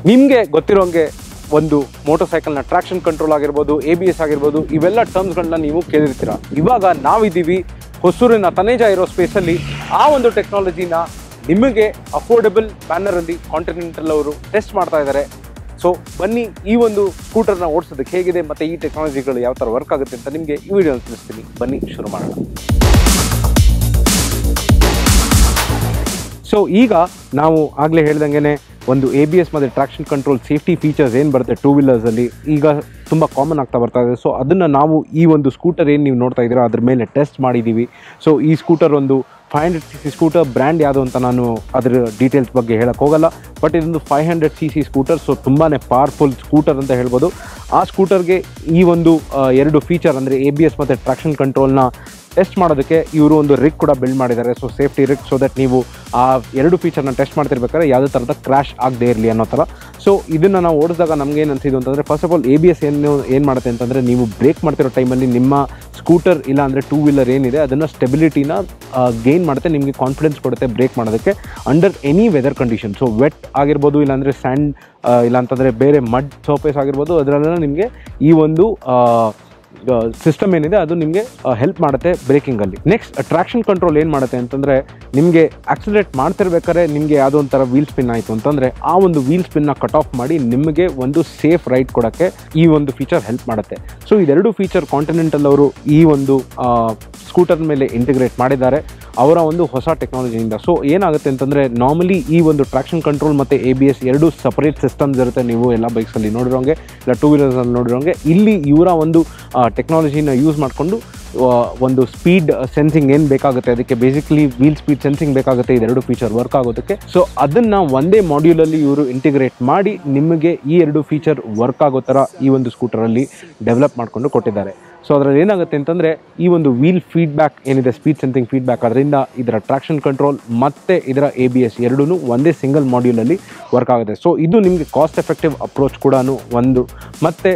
ನಿಮಗೆ ಗೊತ್ತಿರೋಂಗೆ ಒಂದು ಮೋಟರ್ ಸೈಕಲ್ನ ಟ್ರಾಕ್ಷನ್ ಕಂಟ್ರೋಲ್ ಆಗಿರ್ಬೋದು ಎ ಬಿ ಎಸ್ ಆಗಿರ್ಬೋದು ಇವೆಲ್ಲ ಟರ್ಮ್ಸ್ಗಳನ್ನ ನೀವು ಕೇಳಿರ್ತೀರ ಇವಾಗ ನಾವಿದ್ದೀವಿ ಹೊಸೂರಿನ ತನೇಜ ಇರೋ ಸ್ಪೇಸಲ್ಲಿ ಆ ಒಂದು ಟೆಕ್ನಾಲಜಿನ ನಿಮಗೆ ಅಫೋರ್ಡೆಬಲ್ ಬ್ಯಾನರಲ್ಲಿ ಕಾಂಟಿನೆಂಟಲ್ ಅವರು ಟೆಸ್ಟ್ ಮಾಡ್ತಾ ಇದ್ದಾರೆ ಸೊ ಬನ್ನಿ ಈ ಒಂದು ಸ್ಕೂಟರ್ನ ಓಡಿಸೋದಕ್ಕೆ ಹೇಗಿದೆ ಮತ್ತು ಈ ಟೆಕ್ನಾಲಜಿಗಳು ಯಾವ ಥರ ವರ್ಕ್ ಆಗುತ್ತೆ ಅಂತ ನಿಮಗೆ ಈ ವಿಡಿಯೋ ತಿಳಿಸ್ತೀನಿ ಬನ್ನಿ ಶುರು ಮಾಡೋಣ ಸೊ ಈಗ ನಾವು ಆಗಲೇ ಹೇಳ್ದಂಗೆ ಒಂದು ಎ ಬಿ ಎಸ್ ಮತ್ತು ಟ್ರಾಕ್ಷನ್ ಕಂಟ್ರೋಲ್ ಸೇಫ್ಟಿ ಫೀಚರ್ಸ್ ಏನು ಬರುತ್ತೆ ಟೂ ವೀಲರ್ಸಲ್ಲಿ ಈಗ ತುಂಬ ಕಾಮನ್ ಆಗ್ತಾ ಬರ್ತಾ ಇದೆ ಸೊ ಅದನ್ನು ನಾವು ಈ ಒಂದು ಸ್ಕೂಟರ್ ಏನು ನೀವು ನೋಡ್ತಾ ಇದ್ದೀರಾ ಅದ್ರ ಮೇಲೆ ಟೆಸ್ಟ್ ಮಾಡಿದ್ದೀವಿ ಸೊ ಈ ಸ್ಕೂಟರ್ ಒಂದು five hundred C C scooter brand ಯಾವುದು ಅಂತ ನಾನು ಅದರ ಡೀಟೇಲ್ಸ್ ಬಗ್ಗೆ ಹೇಳಕ್ಕೆ ಹೋಗಲ್ಲ ಬಟ್ ಇದೊಂದು five hundred C C scooter so ತುಂಬಾ ಪವರ್ಫುಲ್ ಸ್ಕೂಟರ್ ಅಂತ ಹೇಳ್ಬೋದು ಆ ಸ್ಕೂಟರ್ಗೆ ಈ ಒಂದು ಆ, ಎರಡು ಫೀಚರ್ ಅಂದರೆ ಎ ಬಿ ಎಸ್ ಮತ್ತು ಟ್ರಾಕ್ಷನ್ ಕಂಟ್ರೋಲ್ನ ಟೆಸ್ಟ್ ಮಾಡೋದಕ್ಕೆ ಇವರು ಒಂದು ರಿಗ್ ಕೂಡ ಬಿಲ್ಡ್ ಮಾಡಿದ್ದಾರೆ so safety rig so that ನೀವು ಆ ಎರಡು ಫೀಚರ್ನ ಟೆಸ್ಟ್ ಮಾಡ್ತಿರ್ಬೇಕಾದ್ರೆ ಯಾವುದೇ ಥರದ ಕ್ರ್ಯಾಶ್ ಆಗದೆ ಇರಲಿ ಅನ್ನೋ ಥರ ಸೊ ಇದನ್ನು ನಾವು ಓಡಿಸಿದಾಗ ನಮ್ಗೆ ಏನು ಅನ್ಸಿದ್ದು ಅಂತಂದರೆ first of all A B S ಏನು ಏನು ಮಾಡುತ್ತೆ ಅಂತಂದರೆ ನೀವು ಬ್ರೇಕ್ ಮಾಡ್ತಿರೋ ಟೈಮಲ್ಲಿ ನಿಮ್ಮ ಸ್ಕೂಟರ್ ಇಲ್ಲ ಅಂದರೆ ಟೂ ವೀಲರ್ ಏನಿದೆ ಅದನ್ನು ಸ್ಟೆಬಿಲಿಟಿನ ಗೇನ್ ಮಾಡುತ್ತೆ ನಿಮಗೆ ಕಾನ್ಫಿಡೆನ್ಸ್ ಕೊಡುತ್ತೆ ಬ್ರೇಕ್ ಮಾಡೋದಕ್ಕೆ under any weather condition so wet ಆಗಿರ್ಬೋದು ಇಲ್ಲಾಂದರೆ ಸ್ಯಾಂಡ್ ಇಲ್ಲ ಅಂತಂದರೆ ಬೇರೆ ಮಡ್ ಸರ್ಫೇಸ್ ಆಗಿರ್ಬೋದು ಅದರಲ್ಲೆಲ್ಲ ನಿಮಗೆ ಈ ಒಂದು ಆ, ಸಿಸ್ಟಮ್ ಏನಿದೆ ಅದು ನಿಮಗೆ ಹೆಲ್ಪ್ ಮಾಡುತ್ತೆ ಬ್ರೇಕಿಂಗಲ್ಲಿ ನೆಕ್ಸ್ಟ್ ಟ್ರಾಕ್ಷನ್ ಕಂಟ್ರೋಲ್ ಏನು ಮಾಡುತ್ತೆ ಅಂತಂದರೆ ನಿಮಗೆ ಆಕ್ಸಿಲೇಟ್ ಮಾಡ್ತಿರ್ಬೇಕಾದ್ರೆ ನಿಮಗೆ ಯಾವುದೋ ಒಂಥರ ವೀಲ್ ಸ್ಪಿನ್ ಆಯಿತು ಅಂತಂದರೆ ಆ ಒಂದು ವೀಲ್ ಸ್ಪಿನ್ನ ಕಟ್ ಆಫ್ ಮಾಡಿ ನಿಮಗೆ ಒಂದು ಸೇಫ್ ರೈಡ್ ಕೊಡೋಕ್ಕೆ ಈ ಒಂದು ಫೀಚರ್ ಹೆಲ್ಪ್ ಮಾಡುತ್ತೆ ಸೊ ಇದೆರಡು ಫೀಚರ್ ಕಾಂಟಿನೆಂಟಲ್ ಅವರು ಈ ಒಂದು ಸ್ಕೂಟರ್ ಮೇಲೆ ಇಂಟಿಗ್ರೇಟ್ ಮಾಡಿದ್ದಾರೆ ಅವರ ಒಂದು ಹೊಸ ಟೆಕ್ನಾಲಜಿಯಿಂದ ಸೊ ಏನಾಗುತ್ತೆ ಅಂತಂದರೆ ನಾರ್ಮಲಿ ಈ ಒಂದು ಟ್ರಾಕ್ಷನ್ ಕಂಟ್ರೋಲ್ ಮತ್ತು ಎ ಬಿ ಎಸ್ ಎರಡು ಸಪರೇಟ್ ಸಿಸ್ಟಮ್ಸ್ ಇರುತ್ತೆ ನೀವು ಎಲ್ಲ ಬೈಕ್ಸಲ್ಲಿ ನೋಡಿರೋಂಗೆ ಇಲ್ಲ ಟೂ ವೀಲರ್ಸಲ್ಲಿ ನೋಡಿರೋಂಗೆ ಇಲ್ಲಿ ಇವರ ಒಂದು ಟೆಕ್ನಾಲಜಿನ ಯೂಸ್ ಮಾಡಿಕೊಂಡು ಒಂದು ಸ್ಪೀಡ್ ಸೆನ್ಸಿಂಗ್ ಏನು ಬೇಕಾಗುತ್ತೆ ಅದಕ್ಕೆ ಬೇಸಿಕ್ಲಿ ವೀಲ್ ಸ್ಪೀಡ್ ಸೆನ್ಸಿಂಗ್ ಬೇಕಾಗುತ್ತೆ ಇದೆರಡು ಫೀಚರ್ ವರ್ಕ್ ಆಗೋದಕ್ಕೆ ಸೊ ಅದನ್ನು ಒಂದೇ ಮಾಡ್ಯೂಲಲ್ಲಿ ಇವರು ಇಂಟಿಗ್ರೇಟ್ ಮಾಡಿ ನಿಮಗೆ ಈ ಎರಡು ಫೀಚರ್ ವರ್ಕ್ ಆಗೋ ಥರ ಈ ಒಂದು ಸ್ಕೂಟರಲ್ಲಿ ಡೆವಲಪ್ ಮಾಡಿಕೊಂಡು ಕೊಟ್ಟಿದ್ದಾರೆ ಸೊ ಅದರಲ್ಲಿ ಏನಾಗುತ್ತೆ ಅಂತಂದರೆ ಈ ಒಂದು ವೀಲ್ ಫೀಡ್ಬ್ಯಾಕ್ ಏನಿದೆ ಸ್ಪೀಡ್ ಸೆನ್ಸಿಂಗ್ ಫೀಡ್ಬ್ಯಾಕ್ ಅದರಿಂದ ಇದರ ಟ್ರಾಕ್ಷನ್ ಕಂಟ್ರೋಲ್ ಮತ್ತು ಇದರ ಎ ಬಿ ಎಸ್ ಎರಡೂ ಒಂದೇ ಸಿಂಗಲ್ ಮಾಡ್ಯೂಲಲ್ಲಿ ವರ್ಕ್ ಆಗುತ್ತೆ ಸೊ ಇದು ನಿಮಗೆ ಕಾಸ್ಟ್ ಎಫೆಕ್ಟಿವ್ ಅಪ್ರೋಚ್ ಕೂಡ ಒಂದು ಮತ್ತು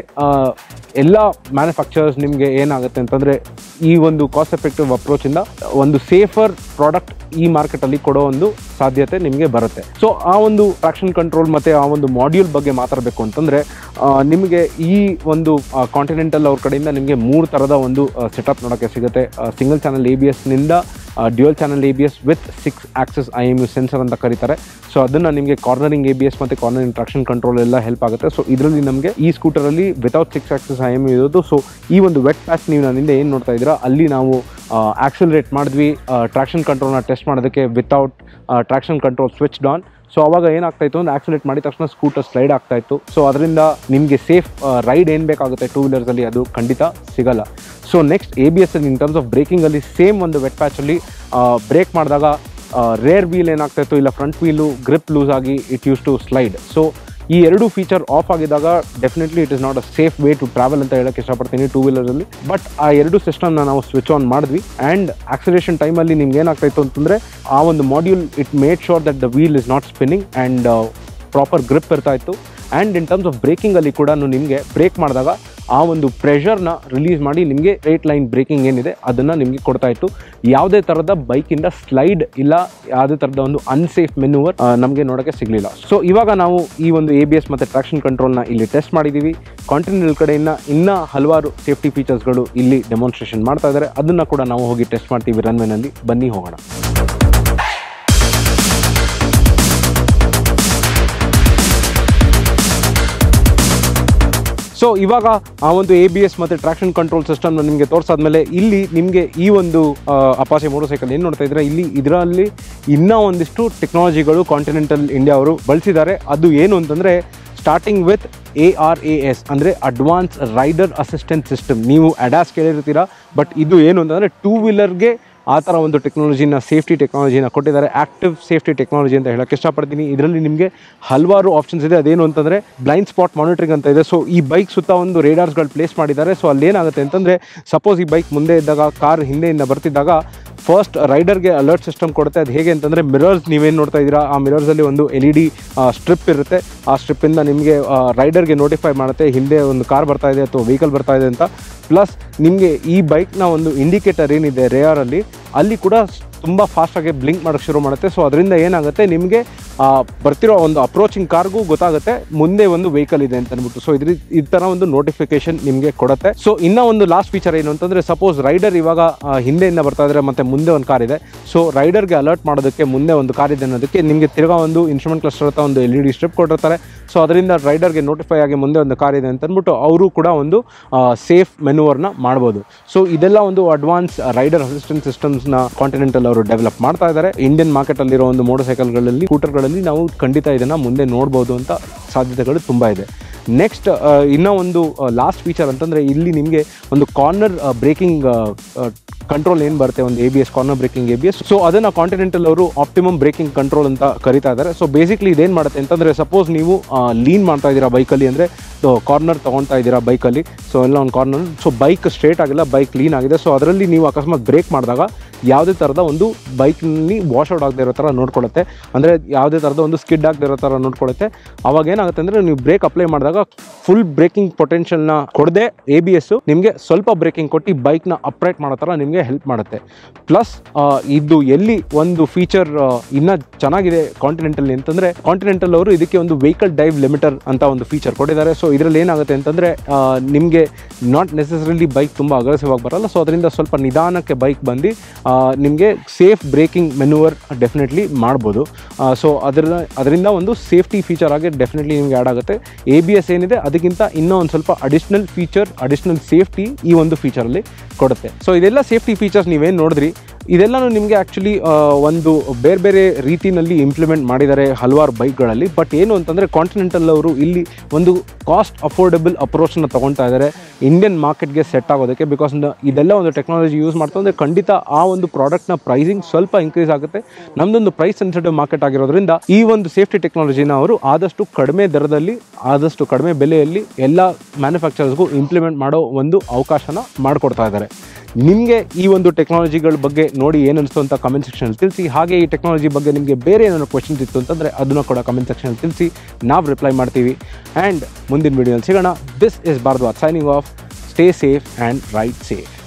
ಎಲ್ಲ ಮ್ಯಾನುಫ್ಯಾಕ್ಚರರ್ಸ್ ನಿಮಗೆ ಏನಾಗುತ್ತೆ ಅಂತಂದರೆ ಈ ಒಂದು ಕಾಸ್ಟ್ ಎಫೆಕ್ಟಿವ್ ಅಪ್ರೋಚಿಂದ ಒಂದು ಸೇಫರ್ ಪ್ರಾಡಕ್ಟ್ ಈ ಮಾರ್ಕೆಟಲ್ಲಿ ಕೊಡೋ ಒಂದು ಸಾಧ್ಯತೆ ನಿಮಗೆ ಬರುತ್ತೆ ಸೊ ಆ ಒಂದು ಟ್ರಾಕ್ಷನ್ ಕಂಟ್ರೋಲ್ ಮತ್ತು ಆ ಒಂದು ಮಾಡ್ಯೂಲ್ ಬಗ್ಗೆ ಮಾತಾಡಬೇಕು ಅಂತಂದರೆ ನಿಮಗೆ ಈ ಒಂದು ಕಾಂಟಿನೆಂಟಲ್ ಅವ್ರ ಕಡೆಯಿಂದ ನಿಮಗೆ ಮೂರು ಥರದ ಒಂದು ಸೆಟಪ್ ನೋಡೋಕ್ಕೆ ಸಿಗುತ್ತೆ ಸಿಂಗಲ್ ಚಾನಲ್ ಎ ಬಿ ಎಸ್ನಿಂದ dual channel A B S with six axis I M U sensor ಅಂತ ಕರೀತಾರೆ ಸೊ ಅದನ್ನು ನಿಮಗೆ ಕಾರ್ನರಿಂಗ್ ಎ ಬಿ ಎಸ್ ಮತ್ತು ಕಾರ್ನರಿಂಗ್ ಟ್ರಾಕ್ಷನ್ ಕಂಟ್ರೋಲ್ ಎಲ್ಲ ಹೆಲ್ಪ್ ಆಗುತ್ತೆ ಸೊ ಇದರಲ್ಲಿ ನಮಗೆ ಈ ಸ್ಕೂಟರಲ್ಲಿ without six axis I M U ಇರೋದು ಸೊ ಈ ಒಂದು ವೆಟ್ ಪ್ಯಾಚ್ ನೀವು ನನ್ನಿಂದ ಏನು ನೋಡ್ತಾ ಇದ್ದೀರಾ ಅಲ್ಲಿ ನಾವು ಆಕ್ಸಲರೇಟ್ ಮಾಡಿದ್ವಿ ಟ್ರಾಕ್ಷನ್ ಕಂಟ್ರೋಲ್ನ ಟೆಸ್ಟ್ ಮಾಡೋದಕ್ಕೆ ವಿತೌಟ್ ಟ್ರಾಕ್ಷನ್ ಕಂಟ್ರೋಲ್ ಸ್ವಿಚ್ ಡಾನ್ ಸೊ ಅವಾಗ ಏನಾಗ್ತಾ ಇತ್ತು ಅಂದ್ರೆ ಆಕ್ಸಿಲೇಟ್ ಮಾಡಿದ ತಕ್ಷಣ ಸ್ಕೂಟರ್ ಸ್ಲೈಡ್ ಆಗ್ತಾ ಇತ್ತು ಸೊ ಅದರಿಂದ ನಿಮಗೆ ಸೇಫ್ ರೈಡ್ ಏನು ಬೇಕಾಗುತ್ತೆ ಟೂ ವೀಲರ್ಸಲ್ಲಿ ಅದು ಖಂಡಿತ ಸಿಗಲ್ಲ so next A B S in terms of ಬ್ರೇಕಿಂಗಲ್ಲಿ ಸೇಮ್ ಒಂದು ವೆಟ್ ಪ್ಯಾಚಲ್ಲಿ ಬ್ರೇಕ್ ಮಾಡಿದಾಗ ರೇರ್ ವೀಲ್ ಏನಾಗ್ತಾ ಇತ್ತು ಇಲ್ಲ ಫ್ರಂಟ್ ವೀಲು ಗ್ರಿಪ್ ಲೂಸ್ ಆಗಿ it use to slide so ಈ ಎರಡು ಫೀಚರ್ ಆಫ್ ಆಗಿದಾಗ definitely it is not a safe way to travel ಅಂತ ಹೇಳಕ್ಕೆ ಇಷ್ಟಪಡ್ತೀನಿ ಟೂ ವೀಲರಲ್ಲಿ ಬಟ್ ಆ ಎರಡು ಸಿಸ್ಟಮ್ನ ನಾವು ಸ್ವಿಚ್ ಆನ್ ಮಾಡಿದ್ವಿ ಆ್ಯಂಡ್ ಆಕ್ಸಿಲೇಷನ್ ಟೈಮಲ್ಲಿ ನಿಮ್ಗೆ ಏನಾಗ್ತಾ ಇತ್ತು ಅಂತಂದರೆ ಆ ಒಂದು module it made sure that the wheel is not spinning and proper grip ಇರ್ತಾ ಇತ್ತು ಆ್ಯಂಡ್ ಇನ್ ಟರ್ಮ್ಸ್ ಆಫ್ ಬ್ರೇಕಿಂಗಲ್ಲಿ ಕೂಡ ನಿಮಗೆ ಬ್ರೇಕ್ ಮಾಡಿದಾಗ ಆ ಒಂದು ಪ್ರೆಷರ್ನ ರಿಲೀಸ್ ಮಾಡಿ ನಿಮಗೆ ರೇಟ್ ಲೈನ್ ಬ್ರೇಕಿಂಗ್ ಏನಿದೆ ಅದನ್ನು ನಿಮಗೆ ಕೊಡ್ತಾ ಇತ್ತು ಯಾವುದೇ ಥರದ ಬೈಕಿಂದ ಸ್ಲೈಡ್ ಇಲ್ಲ ಯಾವುದೇ ಥರದ ಒಂದು ಅನ್ಸೇಫ್ ಮೆನ್ಯೂವರ್ ನಮಗೆ ನೋಡೋಕ್ಕೆ ಸಿಗಲಿಲ್ಲ ಸೊ ಇವಾಗ ನಾವು ಈ ಒಂದು ಎ ಬಿ ಎಸ್ ಮತ್ತು ಟ್ರಾಕ್ಷನ್ ಕಂಟ್ರೋಲ್ನ ಇಲ್ಲಿ ಟೆಸ್ಟ್ ಮಾಡಿದ್ದೀವಿ ಕಾಂಟಿನೆಂಟಲ್ ಕಡೆಯಿಂದ ಇನ್ನೂ ಹಲವಾರು ಸೇಫ್ಟಿ ಫೀಚರ್ಸ್ಗಳು ಇಲ್ಲಿ ಡೆಮಾನ್ಸ್ಟ್ರೇಷನ್ ಮಾಡ್ತಾ ಇದ್ದಾರೆ ಅದನ್ನು ಕೂಡ ನಾವು ಹೋಗಿ ಟೆಸ್ಟ್ ಮಾಡ್ತೀವಿ ರನ್ವೇನಲ್ಲಿ ಬನ್ನಿ ಹೋಗೋಣ ಸೊ ಇವಾಗ ಆ ಒಂದು ಎ ಬಿ ಎಸ್ ಮತ್ತು ಟ್ರಾಕ್ಷನ್ ಕಂಟ್ರೋಲ್ ಸಿಸ್ಟಮ್ನ ನಿಮಗೆ ತೋರಿಸಾದ್ಮೇಲೆ ಇಲ್ಲಿ ನಿಮಗೆ ಈ ಒಂದು ಅಪಾಸೆ ಮೋಟರ್ ಸೈಕಲ್ ಏನು ನೋಡ್ತಾ ಇದ್ರೆ ಇಲ್ಲಿ ಇದರಲ್ಲಿ ಇನ್ನೂ ಒಂದಿಷ್ಟು ಟೆಕ್ನಾಲಜಿಗಳು ಕಾಂಟಿನೆಂಟಲ್ ಇಂಡಿಯಾ ಅವರು ಬಳಸಿದ್ದಾರೆ ಅದು ಏನು ಅಂತಂದರೆ starting with A R A S ಅಂದರೆ ಅಡ್ವಾನ್ಸ್ ರೈಡರ್ ಅಸಿಸ್ಟೆಂಟ್ ಸಿಸ್ಟಮ್ ನೀವು ಅಡ್ಯಾಸ್ ಕೇಳಿರ್ತೀರಾ ಬಟ್ ಇದು ಏನು ಅಂತಂದರೆ ಟೂ ವೀಲರ್ಗೆ ಆ ಥರ ಒಂದು ಟೆಕ್ನಾಲಜಿನ ಸೇಫ್ಟಿ ಟೆಕ್ನಾಲಜಿನ ಕೊಟ್ಟಿದ್ದಾರೆ ಆಕ್ಟಿವ್ ಸೇಫ್ಟಿ ಟೆಕ್ನಾಲಜಿ ಅಂತ ಹೇಳಕ್ಕೆ ಇಷ್ಟಪಡ್ತೀನಿ ಇದರಲ್ಲಿ ನಿಮಗೆ ಹಲವಾರು ಆಪ್ಷನ್ಸ್ ಇದೆ ಅದೇನು ಅಂತಂದರೆ ಬ್ಲೈಂಡ್ ಸ್ಪಾಟ್ ಮಾನಿಟರಿಂಗ್ ಅಂತ ಇದೆ ಸೊ ಈ ಬೈಕ್ ಸುತ್ತ ಒಂದು ರೇಡಾರ್ಸ್ಗಳು ಪ್ಲೇಸ್ ಮಾಡಿದ್ದಾರೆ ಸೊ ಅಲ್ಲಿ ಏನಾಗುತ್ತೆ ಅಂತಂದರೆ ಸಪೋಸ್ ಈ ಬೈಕ್ ಮುಂದೆ ಇದ್ದಾಗ ಕಾರ್ ಹಿಂದೆಯಿಂದ ಬರ್ತಿದ್ದಾಗ ಫಸ್ಟ್ ರೈಡರ್ಗೆ ಅಲರ್ಟ್ ಸಿಸ್ಟಮ್ ಕೊಡುತ್ತೆ ಅದು ಹೇಗೆ ಅಂತಂದರೆ ಮಿರರ್ಸ್ ನೀವೇನು ನೋಡ್ತಾ ಇದ್ದೀರಾ ಆ ಮಿರರ್ಸಲ್ಲಿ ಒಂದು ಎಲ್ ಇ ಡಿ ಸ್ಟ್ರಿಪ್ ಇರುತ್ತೆ ಆ ಸ್ಟ್ರಿಪ್ಪಿಂದ ನಿಮಗೆ ರೈಡರ್ಗೆ ನೋಟಿಫೈ ಮಾಡುತ್ತೆ ಹಿಂದೆ ಒಂದು ಕಾರ್ ಬರ್ತಾ ಇದೆ ಅಥವಾ ವೆಹಿಕಲ್ ಬರ್ತಾ ಇದೆ ಅಂತ ಪ್ಲಸ್ ನಿಮಗೆ ಈ ಬೈಕ್ನ ಒಂದು ಇಂಡಿಕೇಟರ್ ಏನಿದೆ ರೇಯರಲ್ಲಿ ಅಲ್ಲಿ ಕೂಡ ತುಂಬ ಫಾಸ್ಟಾಗಿ ಬ್ಲಿಂಕ್ ಮಾಡೋಕ್ಕೆ ಶುರು ಮಾಡುತ್ತೆ ಸೊ ಅದರಿಂದ ಏನಾಗುತ್ತೆ ನಿಮಗೆ ಬರ್ತಿರೋ ಒಂದು ಅಪ್ರೋಚಿಂಗ್ ಕಾರ್ಗೂ ಗೊತ್ತಾಗುತ್ತೆ ಮುಂದೆ ಒಂದು ವೆಹಿಕಲ್ ಇದೆ ಅಂತ ಅಂದ್ಬಿಟ್ಟು ಸೊ ಇದ್ರ ಈ ಥರ ಒಂದು ನೋಟಿಫಿಕೇಶನ್ ನಿಮಗೆ ಕೊಡುತ್ತೆ ಸೊ ಇನ್ನೂ ಒಂದು ಲಾಸ್ಟ್ ಫೀಚರ್ ಏನು ಅಂತಂದರೆ ಸಪೋಸ್ ರೈಡರ್ ಇವಾಗ ಆ, ಹಿಂದೆಯಿಂದ ಬರ್ತಾ ಇದ್ರೆ ಮತ್ತೆ ಮುಂದೆ ಒಂದು ಕಾರ್ ಇದೆ ಸೊ ರೈಡರ್ಗೆ ಅಲರ್ಟ್ ಮಾಡೋದಕ್ಕೆ ಮುಂದೆ ಒಂದು ಕಾರ್ ಇದೆ ಅನ್ನೋದಕ್ಕೆ ನಿಮಗೆ ತಿರ್ಗಾ ಒಂದು ಇನ್ಸ್ಟ್ರೂಮೆಂಟ್ ಕ್ಲಸ್ಟರ್ ಹತ್ರ ಒಂದು ಎಲ್ ಇ ಡಿ ಸ್ಟ್ರಿಪ್ ಕೊಟ್ಟಿರ್ತಾರೆ ಸೊ ಅದರಿಂದ ರೈಡರ್ಗೆ ನೋಟಿಫೈ ಆಗಿ ಮುಂದೆ ಒಂದು ಕಾರ್ ಇದೆ ಅಂತ ಅಂದ್ಬಿಟ್ಟು ಅವರು ಕೂಡ ಒಂದು ಸೇಫ್ ಮೆನುವರ್ನ ಮಾಡ್ಬೋದು ಸೊ ಇದೆಲ್ಲ ಒಂದು ಅಡ್ವಾನ್ಸ್ ರೈಡರ್ ಅಸಿಸ್ಟೆಂಟ್ ಸಿಸ್ಟಮ್ಸ್ನ ಕಾಂಟಿನೆಂಟಲ್ ಅವರು ಡೆವಲಪ್ ಮಾಡ್ತಾ ಇದ್ದಾರೆ ಇಂಡಿಯನ್ ಮಾರ್ಕೆಟಲ್ಲಿರೋ ಒಂದು ಮೋಟರ್ ಸೈಕಲ್ಗಳಲ್ಲಿ ಸ್ಕೂಟರ್ಗಳಲ್ಲಿ ನಾವು ಖಂಡಿತ ಇದನ್ನು ಮುಂದೆ ನೋಡ್ಬೋದು ಅಂತ ಸಾಧ್ಯತೆಗಳು ತುಂಬ ಇದೆ ನೆಕ್ಸ್ಟ್ ಇನ್ನೂ ಒಂದು ಲಾಸ್ಟ್ ಫೀಚರ್ ಅಂತಂದರೆ ಇಲ್ಲಿ ನಿಮಗೆ ಒಂದು ಕಾರ್ನರ್ ಬ್ರೇಕಿಂಗ್ ಕಂಟ್ರೋಲ್ ಏನು ಬರುತ್ತೆ ಒಂದು A B S corner braking A B S so ಅದನ್ನು ಕಾಂಟಿನೆಂಟಲ್ ಅವರು ಆಪ್ಟಿಮಮ್ ಬ್ರೇಕಿಂಗ್ ಕಂಟ್ರೋಲ್ ಅಂತ ಕರಿತಾ ಇದ್ದಾರೆ ಸೊ ಬೇಸಿಕ್ಲಿ ಇದೇನು ಮಾಡುತ್ತೆ ಅಂತಂದರೆ ಸಪೋಸ್ ನೀವು ಲೀನ್ ಮಾಡ್ತಾ ಇದ್ದೀರಾ ಬೈಕಲ್ಲಿ ಅಂದರೆ ಕಾರ್ನರ್ ತೊಗೊಳ್ತಾ ಇದ್ದೀರಾ ಬೈಕಲ್ಲಿ ಸೊ ಎಲ್ಲ ಒಂದು ಕಾರ್ನರ್ ಸೊ ಬೈಕ್ ಸ್ಟ್ರೇಟ್ ಆಗಿಲ್ಲ ಬೈಕ್ ಕ್ಲೀನ್ ಆಗಿದೆ ಸೊ ಅದರಲ್ಲಿ ನೀವು ಅಕಸ್ಮಾತ್ ಬ್ರೇಕ್ ಮಾಡಿದಾಗ ಯಾವುದೇ ಥರದ ಒಂದು ಬೈಕ್ನಲ್ಲಿ ವಾಶ್ ಔಟ್ ಆಗದೆ ಇರೋ ಥರ ನೋಡ್ಕೊಳ್ಳುತ್ತೆ ಅಂದರೆ ಯಾವುದೇ ಥರದ ಒಂದು ಸ್ಕಿಡ್ ಆಗದೆ ಇರೋ ಥರ ನೋಡ್ಕೊಳ್ಳುತ್ತೆ ಅವಾಗ ಏನಾಗುತ್ತೆ ಅಂದರೆ ನೀವು ಬ್ರೇಕ್ ಅಪ್ಲೈ ಮಾಡಿದಾಗ ಫುಲ್ ಬ್ರೇಕಿಂಗ್ ಪೊಟೆನ್ಷಿಯಲ್ನ ಕೊಡದೆ ಎ ಬಿ ಎಸ್ಸು ನಿಮಗೆ ಸ್ವಲ್ಪ ಬ್ರೇಕಿಂಗ್ ಕೊಟ್ಟು ಬೈಕ್ನ ಅಪ್ರೈಟ್ ಮಾಡೋ ಥರ ನಿಮಗೆ ಹೆಲ್ಪ್ ಮಾಡುತ್ತೆ ಪ್ಲಸ್ ಇದು ಎಲ್ಲಿ ಒಂದು ಫೀಚರ್ ಇನ್ನೂ ಚೆನ್ನಾಗಿದೆ ಕಾಂಟಿನೆಂಟಲ್ ಅಂತಂದರೆ ಕಾಂಟಿನೆಂಟಲ್ ಅವರು ಇದಕ್ಕೆ ಒಂದು ವೆಹಿಕಲ್ ಡೈವ್ ಲಿಮಿಟರ್ ಅಂತ ಒಂದು ಫೀಚರ್ ಕೊಟ್ಟಿದ್ದಾರೆ ಸೊ ಇದರಲ್ಲಿ ಏನಾಗುತ್ತೆ ಅಂತಂದರೆ ನಿಮಗೆ ನಾಟ್ ನೆಸೆಸರಿಲಿ ಬೈಕ್ ತುಂಬ ಅಗ್ರೆಸಿವ್ ಆಗಿ ಬರಲ್ಲ ಸೊ ಅದರಿಂದ ಸ್ವಲ್ಪ ನಿಧಾನಕ್ಕೆ ಬೈಕ್ ಬಂದು ನಿಮಗೆ ಸೇಫ್ ಬ್ರೇಕಿಂಗ್ ಮೆನ್ಯೂವರ್ ಡೆಫಿನೆಟ್ಲಿ ಮಾಡ್ಬೋದು ಸೊ ಅದರ ಅದರಿಂದ ಒಂದು ಸೇಫ್ಟಿ ಫೀಚರ್ ಆಗಿ ಡೆಫಿನೆಟ್ಲಿ ನಿಮಗೆ ಆ್ಯಡ್ ಆಗುತ್ತೆ ಎ ಬಿ ಎಸ್ ಏನಿದೆ ಅದಕ್ಕಿಂತ ಇನ್ನೂ ಒಂದು ಸ್ವಲ್ಪ ಅಡಿಷ್ನಲ್ ಫೀಚರ್ ಅಡಿಷ್ನಲ್ ಸೇಫ್ಟಿ ಈ ಒಂದು ಫೀಚರಲ್ಲಿ ಕೊಡುತ್ತೆ ಸೊ ಇದೆಲ್ಲ ಸೇಫ್ಟಿ ಫೀಚರ್ಸ್ ನೀವೇನು ನೋಡಿದ್ರಿ ಇದೆಲ್ಲನೂ ನಿಮಗೆ ಆ್ಯಕ್ಚುಲಿ ಒಂದು ಬೇರೆ ಬೇರೆ ರೀತಿಯಲ್ಲಿ ಇಂಪ್ಲಿಮೆಂಟ್ ಮಾಡಿದ್ದಾರೆ ಹಲವಾರು ಬೈಕ್ಗಳಲ್ಲಿ ಬಟ್ ಏನು ಅಂತಂದರೆ ಕಾಂಟಿನೆಂಟಲ್ ಅವರು ಇಲ್ಲಿ ಒಂದು ಕಾಸ್ಟ್ ಅಫೋರ್ಡೆಬಲ್ ಅಪ್ರೋಚ್ನ ತೊಗೊಳ್ತಾ ಇದ್ದಾರೆ ಇಂಡಿಯನ್ ಮಾರ್ಕೆಟ್ಗೆ ಸೆಟ್ ಆಗೋದಕ್ಕೆ ಬಿಕಾಸ್ ಇದೆಲ್ಲ ಒಂದು ಟೆಕ್ನಾಲಜಿ ಯೂಸ್ ಮಾಡ್ತಂದ್ರೆ ಖಂಡಿತ ಆ ಒಂದು ಪ್ರಾಡಕ್ಟ್ನ ಪ್ರೈಸಿಂಗ್ ಸ್ವಲ್ಪ ಇನ್ಕ್ರೀಸ್ ಆಗುತ್ತೆ ನಮ್ಮದೊಂದು ಪ್ರೈಸ್ ಸೆನ್ಸಿಟಿವ್ ಮಾರ್ಕೆಟ್ ಆಗಿರೋದ್ರಿಂದ ಈ ಒಂದು ಸೇಫ್ಟಿ ಟೆಕ್ನಾಲಜಿನ ಅವರು ಆದಷ್ಟು ಕಡಿಮೆ ದರದಲ್ಲಿ ಆದಷ್ಟು ಕಡಿಮೆ ಬೆಲೆಯಲ್ಲಿ ಎಲ್ಲ ಮ್ಯಾನುಫ್ಯಾಕ್ಚರರ್ಸ್ಗೂ ಇಂಪ್ಲಿಮೆಂಟ್ ಮಾಡೋ ಒಂದು ಅವಕಾಶನ ಮಾಡಿಕೊಡ್ತಾ ಇದ್ದಾರೆ ನಿಮಗೆ ಈ ಒಂದು ಟೆಕ್ನಾಲಜಿಗಳ ಬಗ್ಗೆ ನೋಡಿ ಏನು ಅನಿಸ್ತು ಅಂತ ಕಮೆಂಟ್ ಸೆಕ್ಷನಲ್ಲಿ ತಿಳಿಸಿ ಹಾಗೆ ಈ ಟೆಕ್ನಾಲಜಿ ಬಗ್ಗೆ ನಿಮಗೆ ಬೇರೆ ಏನಾದ್ರು ಕ್ವಶನ್ಸ್ ಇತ್ತು ಅಂತಂದರೆ ಅದನ್ನು ಕೂಡ ಕಮೆಂಟ್ ಸೆಕ್ಷನಲ್ಲಿ ತಿಳಿಸಿ ನಾವು ರಿಪ್ಲೈ ಮಾಡ್ತೀವಿ ಆ್ಯಂಡ್ ಮುಂದಿನ ವೀಡಿಯೋದಲ್ಲಿ ಸಿಗೋಣ this is Bharadwaj signing off stay safe and ride safe